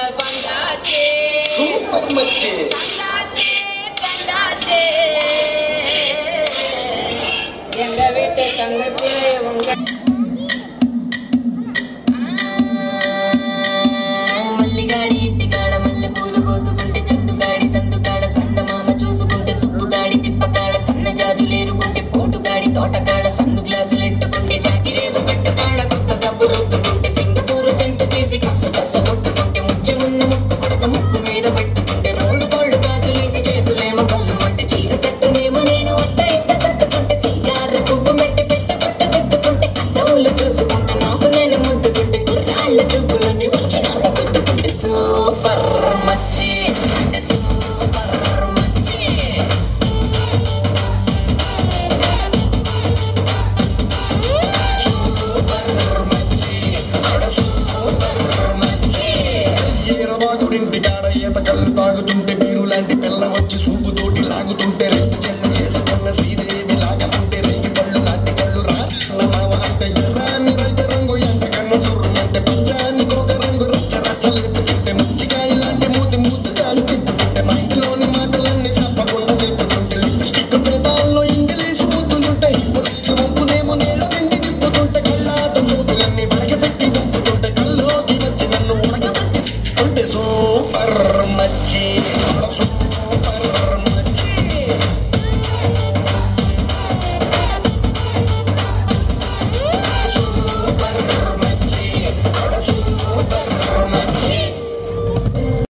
బంగాచే super మచ్చి బంగాచే బంగాచే ఎండబెట్టే సంగతి వంగ మల్లిగాడి ఇంటికాడ మల్లె పూలు కోసుకుంటే చెట్టుగాడి సందుగాడ సందమామ చూసుకుంటే సుప్పుగాడి తిప్పకాడ సన్న జాజులేరుకుంటే పోటుగాడి తోటకాడ సన్ను గ్లాసులు ఎట్టుకుంటే జాకిరేవు కట్టుకాడ కొత్త సబ్బు రుద్దుకుంటే సింగపూరు సెంటు తీసి కసు కసు కొట్టుకుంటే ముచ్చి ఉన్న ముక్కు కొడక ముక్కు మీద పెట్టుకుంటే రోడ్డు గోల్డ్ గాజులేసి చేతులేమో కళ్ళు అంటే చీర కట్టునేమో నేను అట్ట ఇట్ట సర్దుకుంటే సింగార పువ్వు మెట్టి పెట్ట పట్ట దిద్దుకుంటే అద్దములు చూసుకుంటే నాకు నేను ముద్దుకుంటే కుర్రాళ్ళ చూపులని వచ్చి నన్ను గుద్దుకుంటే సూపర్ మచ్చి అంటే సూపర్ మచ్చి సూపర్ మచ్చి ఆడ సూపర్ మచ్చి ఈరబాగుడింటి కాడ ఈత కళ్ళు తాగుతుంటే బీరు లాంటి పిల్ల వచ్చి సూపుతోటి లాగుతుంటే రెండు